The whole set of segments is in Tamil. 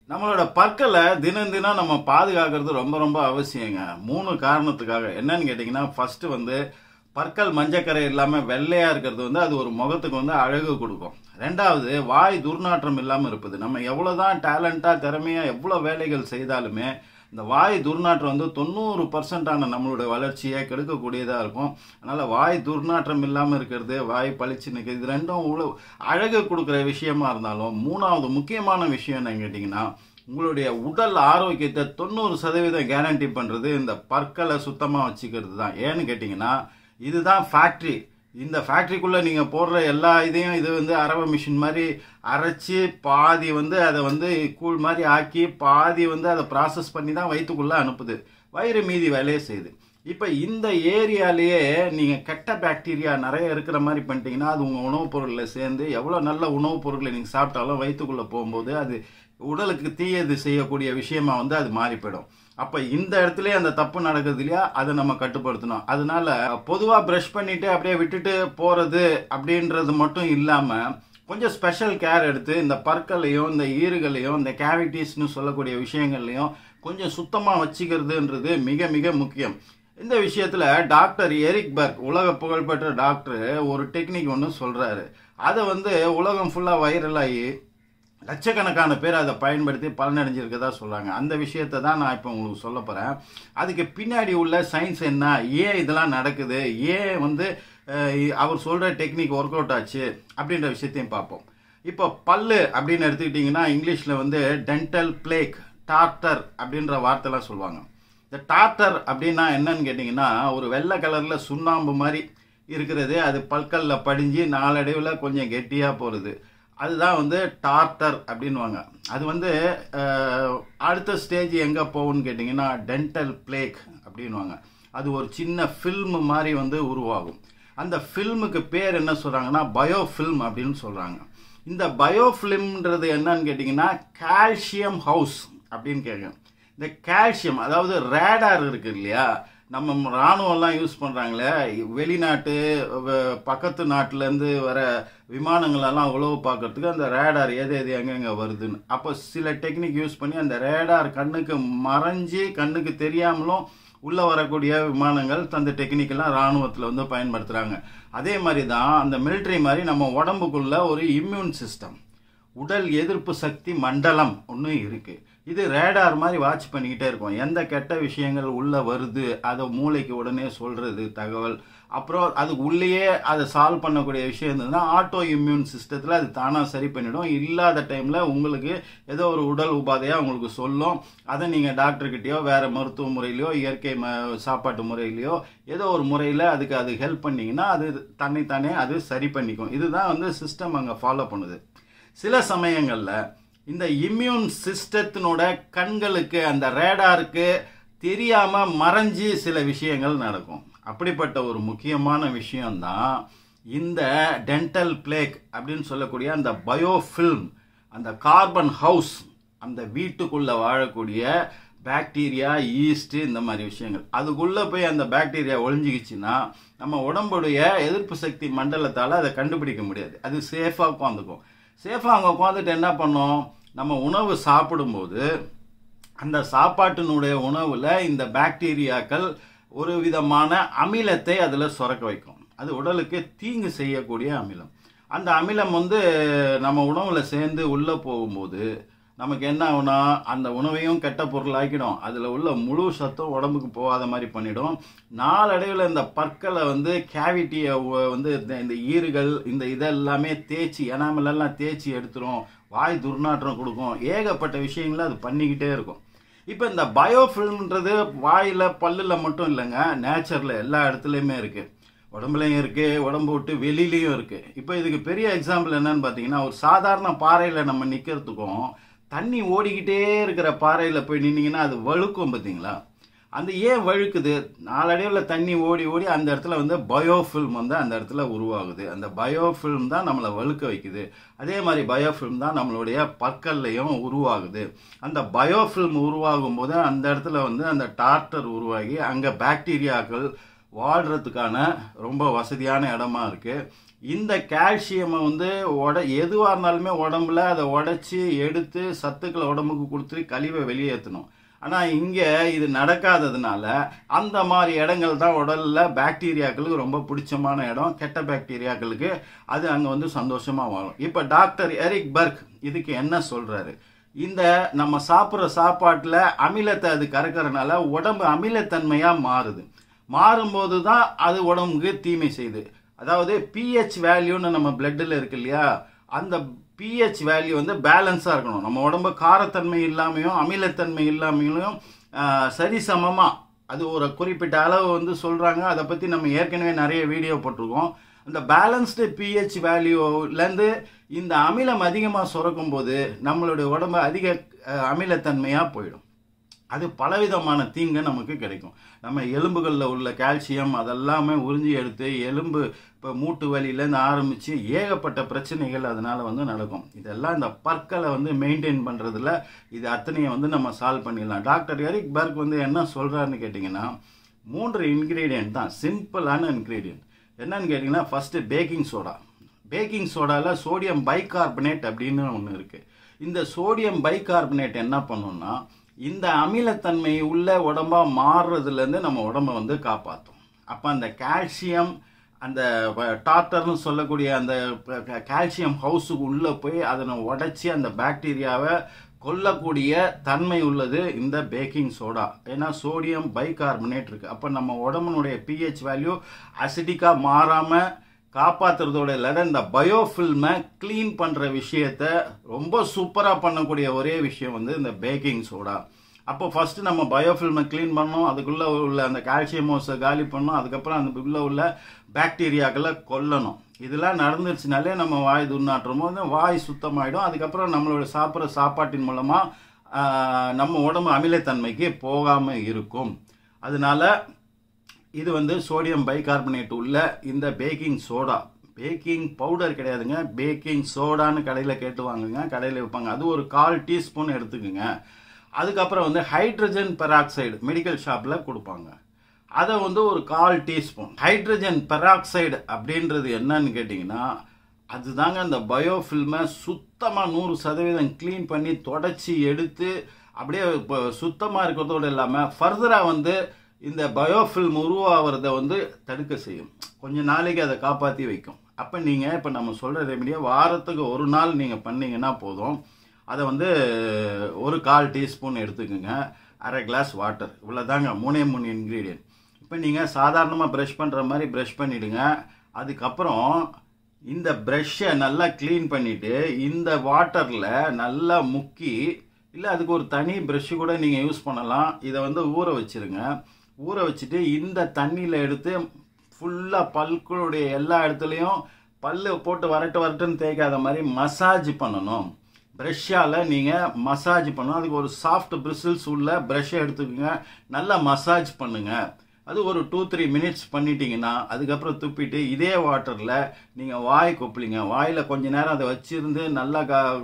நம்மளோட பற்களை தினம் தினம் நம்ம பாதுகாக்கிறது ரொம்ப ரொம்ப அவசியங்க மூணு காரணத்துக்காக என்னன்னு கேட்டிங்கன்னா ஃபர்ஸ்ட் வந்து பற்கள் மஞ்சக்கரை இல்லாமல் வெள்ளையா இருக்கிறது வந்து அது ஒரு முகத்துக்கு வந்து அழகு கொடுக்கும் ரெண்டாவது வாய் துர்நாற்றம் இல்லாமல் இருப்பது நம்ம எவ்வளோதான் டேலண்டாக திறமையாக எவ்வளோ வேலைகள் செய்தாலுமே இந்த வாய் துர்நாற்றம் வந்து தொண்ணூறு பர்சன்டான நம்மளுடைய வளர்ச்சியை கெடுக்கக்கூடியதாக இருக்கும் அதனால் வாய் துர்நாற்றம் இல்லாமல் இருக்கிறது வாய் பளிச்சு நிற்கிறது இது ரெண்டும் உழு அழகு கொடுக்குற விஷயமா இருந்தாலும் மூணாவது முக்கியமான விஷயம் என்னன்னு கேட்டிங்கன்னா உங்களுடைய உடல் ஆரோக்கியத்தை தொண்ணூறு சதவீதம் கேரண்டி பண்ணுறது இந்த பற்களை சுத்தமாக வச்சுக்கிறது தான் ஏன்னு கேட்டிங்கன்னா இதுதான் ஃபேக்ட்ரி இந்த ஃபேக்ட்ரிக்குள்ளே நீங்கள் போடுற எல்லா இதையும் இது வந்து அரவை மிஷின் மாதிரி அரைச்சி பாதி வந்து அதை வந்து கூழ் மாதிரி ஆக்கி பாதி வந்து அதை ப்ராசஸ் பண்ணி தான் வயிற்றுக்குள்ளே அனுப்புது வயிறு மீதி வேலையை செய்யுது இப்போ இந்த ஏரியாலேயே நீங்கள் கெட்ட பாக்டீரியா நிறைய இருக்கிற மாதிரி பண்ணிட்டீங்கன்னா அது உங்கள் உணவுப் பொருளில் சேர்ந்து எவ்வளோ நல்ல உணவுப் பொருட்களை நீங்கள் சாப்பிட்டாலும் வயிற்றுக்குள்ளே போகும்போது அது உடலுக்கு தீயது செய்யக்கூடிய விஷயமா வந்து அது மாறி போயிடும் அப்ப இந்த இடத்துல அந்த தப்பு நடக்குது இல்லையா அதை நம்ம கட்டுப்படுத்தணும் அதனால பொதுவா பிரஷ் பண்ணிட்டு அப்படியே விட்டுட்டு போறது அப்படின்றது மட்டும் இல்லாம கொஞ்சம் ஸ்பெஷல் கேர் எடுத்து இந்த பற்களையும் இந்த ஈறுகளையும் இந்த கேவிட்டிஸ்னு சொல்லக்கூடிய விஷயங்கள்லையும் கொஞ்சம் சுத்தமா வச்சுக்கிறதுன்றது மிக மிக முக்கியம் இந்த விஷயத்துல டாக்டர் எரிக் பர்க் உலக புகழ்பெற்ற டாக்டர் ஒரு டெக்னிக் ஒன்று சொல்றாரு அதை வந்து உலகம் ஃபுல்லா வைரல் ஆகி லட்சக்கணக்கான பேர் அதை பயன்படுத்தி பலனடைஞ்சிருக்கதா சொல்றாங்க அந்த விஷயத்தை தான் நான் இப்போ உங்களுக்கு சொல்ல போறேன் அதுக்கு பின்னாடி உள்ள சயின்ஸ் என்ன ஏன் இதெல்லாம் நடக்குது ஏன் வந்து அஹ், அவர் சொல்ற டெக்னிக் ஒர்க் அவுட் ஆச்சு அப்படின்ற விஷயத்தையும் பார்ப்போம் இப்போ பல்லு அப்படின்னு எடுத்துக்கிட்டிங்கன்னா இங்கிலீஷில் வந்து டென்டல் பிளேக் டார்டர் அப்படின்ற வார்த்தைலாம் சொல்லுவாங்க இந்த டார்டர் அப்படின்னா என்னன்னு கேட்டிங்கன்னா ஒரு வெள்ளை கலரில் சுண்ணாம்பு மாதிரி இருக்கிறது அது பற்கல்ல படிஞ்சு நாளடைவில் கொஞ்சம் கெட்டியாக போகிறது அதுதான் வந்து டார்டர் அப்படின்வாங்க அது வந்து அஹ், அடுத்த ஸ்டேஜ் எங்கே போகும்னு கேட்டிங்கன்னா டென்டல் பிளேக் அப்படின்வாங்க அது ஒரு சின்ன ஃபில்ம் மாதிரி வந்து உருவாகும் அந்த ஃபில்முக்கு பேர் என்ன சொல்கிறாங்கன்னா பயோஃபில்ம் அப்படின்னு சொல்கிறாங்க இந்த பயோஃபிலிம்ன்றது என்னன்னு கேட்டிங்கன்னா கால்சியம் ஹவுஸ் அப்படின்னு கேட்கும் இந்த கால்சியம் அதாவது ரேடார் இருக்கு இல்லையா நம்ம ராணுவம்லாம் யூஸ் பண்ணுறாங்களே வெளிநாட்டு வ- பக்கத்து நாட்டிலேருந்து வர விமானங்களெல்லாம் உழவு பார்க்கறதுக்கு அந்த ரேடார் எது எது எங்கெங்கே வருதுன்னு அப்போ சில டெக்னிக் யூஸ் பண்ணி அந்த ரேடார் கண்ணுக்கு மறைஞ்சி கண்ணுக்கு தெரியாமலும் உள்ள வரக்கூடிய விமானங்கள் அந்த டெக்னிக்கெல்லாம் ராணுவத்தில் வந்து பயன்படுத்துகிறாங்க அதே மாதிரி தான் அந்த மிலிட்ரி மாதிரி நம்ம உடம்புக்குள்ள ஒரு இம்யூன் சிஸ்டம் உடல் எதிர்ப்பு சக்தி மண்டலம் ஒன்று இருக்கு இது ரேடார் மாதிரி வாட்ச் பண்ணிக்கிட்டே இருக்கும் எந்த கெட்ட விஷயங்கள் உள்ள வருது அதை மூளைக்கு உடனே சொல்றது தகவல் அப்புறம் அது உள்ளேயே அதை சால்வ் பண்ணக்கூடிய விஷயம் இருந்ததுன்னா ஆட்டோ இம்யூன் சிஸ்டத்தில் அது தானாக சரி பண்ணிடும் இல்லாத டைமில் உங்களுக்கு ஏதோ ஒரு உடல் உபாதையாக உங்களுக்கு சொல்லும் அதை நீங்கள் டாக்டர்கிட்டயோ வேறு மருத்துவ முறையிலையோ இயற்கை ம சாப்பாட்டு முறையிலையோ ஏதோ ஒரு முறையில் அதுக்கு அது ஹெல்ப் பண்ணீங்கன்னா அது தன்னைத்தானே அது சரி பண்ணிக்கும் இதுதான் வந்து சிஸ்டம் அங்கே ஃபாலோ பண்ணுது சில சமயங்கள்ல இந்த இம்யூன் சிஸ்டத்தினோட கண்களுக்கு அந்த ரேடாருக்கு தெரியாம மறைஞ்சு சில விஷயங்கள் நடக்கும் அப்படிப்பட்ட ஒரு முக்கியமான விஷயம்தான் இந்த டென்டல் பிளேக் அப்படின்னு சொல்லக்கூடிய அந்த பயோஃபில்ம் அந்த கார்பன் ஹவுஸ் அந்த வீட்டுக்குள்ள வாழக்கூடிய பாக்டீரியா ஈஸ்ட் இந்த மாதிரி விஷயங்கள் அதுக்குள்ள போய் அந்த பாக்டீரியா ஒளிஞ்சிக்கிச்சுன்னா நம்ம உடம்புடைய எதிர்ப்பு சக்தி மண்டலத்தால் அதை கண்டுபிடிக்க முடியாது அது சேஃபாக உட்காந்துக்கும் சேஃபாக அங்கே உட்காந்துட்டு என்ன பண்ணோம் நம்ம உணவு சாப்பிடும்போது அந்த சாப்பாட்டினுடைய உணவில் இந்த பாக்டீரியாக்கள் ஒரு விதமான அமிலத்தை அதில் சுரக்க வைக்கும் அது உடலுக்கு தீங்கு செய்யக்கூடிய அமிலம் அந்த அமிலம் வந்து நம்ம உணவில் சேர்ந்து உள்ளே போகும்போது நமக்கு என்ன ஆகும்னா அந்த உணவையும் கெட்ட பொருளாக்கிடும் அதில் உள்ள முழு சத்தும் உடம்புக்கு போகாத மாதிரி பண்ணிடும் நாளடைவில் இந்த பற்களை வந்து கேவிட்டியை வந்து இந்த- இந்த ஈறுகள் இந்த இதெல்லாமே தேய்ச்சி எனாமல் எல்லாம் தேய்ச்சி எடுத்துரும் வாய் துர்நாற்றம் கொடுக்கும் ஏகப்பட்ட விஷயங்களை அது பண்ணிக்கிட்டே இருக்கும் இப்போ இந்த பயோஃபில்ம்ன்றது வாயில் பல்லில் மட்டும் இல்லைங்க நேச்சரில் எல்லா இடத்துலையுமே இருக்குது உடம்புலையும் இருக்கு உடம்பு விட்டு வெளியிலையும் இருக்கு இப்போ இதுக்கு பெரிய எக்ஸாம்பிள் என்னன்னு பார்த்தீங்கன்னா ஒரு சாதாரண பாறையில் நம்ம நிற்கிறதுக்கும் தண்ணி ஓடிக்கிட்டே இருக்கிற பாறையில் போய் நின்னீங்கன்னா அது வழுக்கும் பார்த்தீங்களா அந்த ஏன் வழுக்குது நாளடைவில் தண்ணி ஓடி ஓடி அந்த இடத்துல வந்து பயோஃபில்ம் வந்து அந்த இடத்துல உருவாகுது அந்த பயோஃபில்ம் தான் நம்மளை வழுக்க வைக்குது அதே மாதிரி பயோஃபில்ம் தான் நம்மளுடைய பற்கள்லையும் உருவாகுது அந்த பயோஃபில்ம் உருவாகும் போது அந்த இடத்துல வந்து அந்த டார்டர் உருவாகி அங்கே பாக்டீரியாக்கள் வாழ்றதுக்கான ரொம்ப வசதியான இடமா இருக்கு இந்த கால்சியமை வந்து உட எதுவாக இருந்தாலுமே உடம்புல அதை உடைச்சி எடுத்து சத்துக்களை உடம்புக்கு கொடுத்து கழிவை வெளியேற்றணும் ஆனால் இங்கே இது நடக்காததுனால அந்த மாதிரி இடங்கள் தான் உடலில் பாக்டீரியாக்களுக்கு ரொம்ப பிடிச்சமான இடம் கெட்ட பாக்டீரியாக்களுக்கு அது அங்கே வந்து சந்தோஷமாக வாழும் இப்போ டாக்டர் எரிக் பர்க் இதுக்கு என்ன சொல்கிறாரு இந்த நம்ம சாப்பிட்ற சாப்பாட்டில் அமிலத்தை அது கறக்கறனால உடம்பு அமிலத்தன்மையாக மாறுது மாறும்போது தான் அது உடம்புக்கு தீமை செய்யுது அதாவது பிஹெச் வேல்யூன்னு நம்ம பிளட்டில் இருக்கு இல்லையா அந்த பிஹெச் வேல்யூ வந்து பேலன்ஸாக இருக்கணும் நம்ம உடம்பு காரத்தன்மை இல்லாமையும் அமிலத்தன்மை இல்லாமையும் சரிசமமாக அது ஒரு குறிப்பிட்ட அளவு வந்து சொல்கிறாங்க அதை பற்றி நம்ம ஏற்கனவே நிறைய வீடியோ போட்டிருக்கோம் அந்த பேலன்ஸ்டு பிஹெச் வேல்யூலேருந்து இந்த அமிலம் அதிகமாக சுரக்கும் போது நம்மளுடைய உடம்பு அதிக அமிலத்தன்மையாக போயிடும் அது பலவிதமான தீங்கு நமக்கு கிடைக்கும் நம்ம எலும்புகளில் உள்ள கால்சியம் அதெல்லாமே உறிஞ்சி எடுத்து எலும்பு இப்போ மூட்டு வலியிலேருந்து ஆரம்பித்து ஏகப்பட்ட பிரச்சனைகள் அதனால் வந்து நடக்கும் இதெல்லாம் இந்த பற்களை வந்து மெயின்டைன் பண்ணுறதுல இது அத்தனையை வந்து நம்ம சால்வ் பண்ணிடலாம் டாக்டர் எரிக் பர்க் வந்து என்ன சொல்கிறாருன்னு கேட்டிங்கன்னா மூன்று இன்க்ரீடியன்ட் தான் சிம்பிளான இன்க்ரீடியன்ட் என்னன்னு கேட்டிங்கன்னா ஃபஸ்ட்டு பேக்கிங் சோடா பேக்கிங் சோடாவில் சோடியம் பைகார்பனேட் அப்படின்னு ஒன்று இருக்குது இந்த சோடியம் பைகார்பனேட் என்ன பண்ணுன்னா இந்த அமிலத்தன்மை உள்ள உடம்பா மாறுறதுலேருந்து நம்ம உடம்ப வந்து காப்பாற்றும் அப்போ அந்த கால்சியம் அந்த டாக்டர்னு சொல்லக்கூடிய அந்த கால்சியம் ஹவுஸுக்கு உள்ளே போய் அதனை உடைச்சி அந்த பாக்டீரியாவை கொல்லக்கூடிய தன்மை உள்ளது இந்த பேக்கிங் சோடா ஏன்னா சோடியம் பைகார்பனேட் இருக்கு அப்போ நம்ம உடம்புனுடைய பிஹெச் வேல்யூ அசிடிக்காக மாறாமல் காப்பாற்றுறதோட இல்லாத இந்த பயோஃபில்மை க்ளீன் பண்ணுற விஷயத்த ரொம்ப சூப்பராக பண்ணக்கூடிய ஒரே விஷயம் வந்து இந்த பேக்கிங் சோடா அப்போ ஃபஸ்ட்டு நம்ம பயோஃபில்மை க்ளீன் பண்ணோம் அதுக்குள்ளே உள்ள அந்த கால்சியம் ஓஸை காலி பண்ணோம் அதுக்கப்புறம் அந்த உள்ளே உள்ள பாக்டீரியாக்களை கொல்லணும் இதெல்லாம் நடந்துருச்சுனாலே நம்ம வாய் துர்நாற்றமோ வாய் சுத்தமாயிடும் அதுக்கப்புறம் நம்மளோட சாப்பிட்ற சாப்பாட்டின் மூலமாக நம்ம உடம்பு அமிலத்தன்மைக்கு போகாமல் இருக்கும் அதனால இது வந்து சோடியம் பைகார்பனேட் உள்ள இந்த பேக்கிங் சோடா பேக்கிங் பவுடர் கிடையாதுங்க பேக்கிங் சோடான்னு கடையில் கேட்டு வாங்குங்க கடையில் வைப்பாங்க அது ஒரு கால் டீஸ்பூன் எடுத்துக்கோங்க அதுக்கப்புறம் வந்து ஹைட்ரஜன் பெராக்சைடு மெடிக்கல் ஷாப்பில் கொடுப்பாங்க அதை வந்து ஒரு கால் டீஸ்பூன் ஹைட்ரஜன் பெராக்சைடு அப்படின்றது என்னன்னு கேட்டிங்கன்னா அதுதாங்க அந்த பயோஃபில்மை சுத்தமாக நூறு சதவீதம் க்ளீன் பண்ணி தொடச்சி எடுத்து அப்படியே இப்போ சுத்தமாக இருக்கிறதோடு இல்லாமல் ஃபர்தராக வந்து இந்த பயோஃபில்ம் உருவாகிறத வந்து தடுக்க செய்யும் கொஞ்ச நாளைக்கு அதை காப்பாற்றி வைக்கும் அப்போ நீங்கள் இப்போ நம்ம சொல்கிற ரெமடியை வாரத்துக்கு ஒரு நாள் நீங்கள் பண்ணீங்கன்னா போதும் அதை வந்து ஒரு கால் டீஸ்பூன் எடுத்துக்கோங்க அரை கிளாஸ் வாட்டர் இவ்வளோதாங்க மூணே மூணு இன்க்ரீடியன்ட் இப்போ நீங்கள் சாதாரணமாக ப்ரஷ் பண்ணுற மாதிரி ப்ரஷ் பண்ணிவிடுங்க அதுக்கப்புறம் இந்த ப்ரஷ்ஷை நல்லா க்ளீன் பண்ணிவிட்டு இந்த வாட்டரில் நல்லா முக்கி இல்லை அதுக்கு ஒரு தனி ப்ரஷ்ஷு கூட நீங்கள் யூஸ் பண்ணலாம் இதை வந்து ஊற வச்சுருங்க ஊற வச்சுட்டு இந்த தண்ணியில் எடுத்து ஃபுல்லாக பல்களுடைய எல்லா இடத்துலையும் பல்லு போட்டு வரட்டு வரட்டுன்னு தேய்க்காத மாதிரி மசாஜ் பண்ணணும் ப்ரெஷ்ஷால் நீங்கள் மசாஜ் பண்ணணும் அதுக்கு ஒரு சாஃப்ட் பிரிசில்ஸ் உள்ள ப்ரெஷ்ஷை எடுத்துக்கோங்க நல்லா மசாஜ் பண்ணுங்கள் அது ஒரு டூ த்ரீ மினிட்ஸ் பண்ணிட்டீங்கன்னா அதுக்கப்புறம் துப்பிட்டு இதே வாட்டரில் நீங்கள் வாய் கொப்பளிங்க வாயில் கொஞ்ச நேரம் அதை வச்சிருந்து நல்லா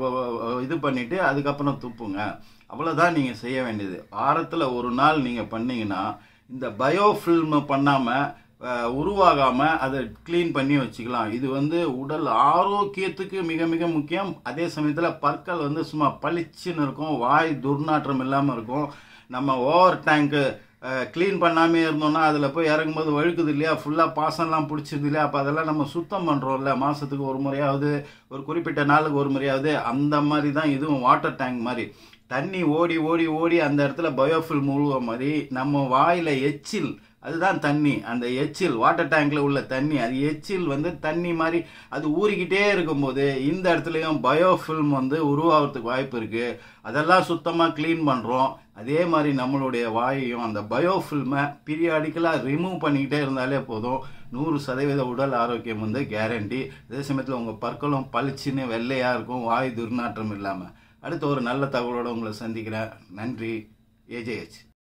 இது பண்ணிவிட்டு அதுக்கப்புறம் துப்புங்க அவ்வளோதான் நீங்கள் செய்ய வேண்டியது வாரத்தில் ஒரு நாள் நீங்கள் பண்ணீங்கன்னா இந்த பயோஃபில்ம் பண்ணாமல் உருவாகாமல் அதை க்ளீன் பண்ணி வச்சுக்கலாம் இது வந்து உடல் ஆரோக்கியத்துக்கு மிக மிக முக்கியம் அதே சமயத்தில் பற்கள் வந்து சும்மா பளிச்சுன்னு இருக்கும் வாய் துர்நாற்றம் இல்லாமல் இருக்கும் நம்ம ஓவர் டேங்க்கு க்ளீன் பண்ணாமே இருந்தோம்னா அதில் போய் இறங்கும்போது வழுக்குது இல்லையா ஃபுல்லாக பாசம்லாம் பிடிச்சிருது இல்லையா அப்போ அதெல்லாம் நம்ம சுத்தம் பண்ணுறோம்ல மாதத்துக்கு ஒரு முறையாவது ஒரு குறிப்பிட்ட நாளுக்கு ஒரு முறையாவது அந்த மாதிரி தான் இதுவும் வாட்டர் டேங்க் மாதிரி தண்ணி ஓடி ஓடி ஓடி அந்த இடத்துல பயோஃபில் முழுவ மாதிரி நம்ம வாயில் எச்சில் அதுதான் தண்ணி அந்த எச்சில் வாட்டர் டேங்க்ல உள்ள தண்ணி அது எச்சில் வந்து தண்ணி மாதிரி அது ஊறிக்கிட்டே இருக்கும்போது இந்த இடத்துலையும் பயோஃபில்ம் வந்து உருவாகிறதுக்கு வாய்ப்பு இருக்கு அதெல்லாம் சுத்தமாக க்ளீன் பண்ணுறோம் அதே மாதிரி நம்மளுடைய வாயையும் அந்த பயோஃபில்மை பீரியாடிக்கலாக ரிமூவ் பண்ணிக்கிட்டே இருந்தாலே போதும் நூறு சதவீத உடல் ஆரோக்கியம் வந்து கேரண்டி அதே சமயத்தில் உங்கள் பற்களும் பளிச்சுன்னு வெள்ளையாக இருக்கும் வாய் துர்நாற்றம் இல்லாமல் அடுத்த ஒரு நல்ல தகவலோடு உங்களை சந்திக்கிறேன் நன்றி ஏஜேஹெச்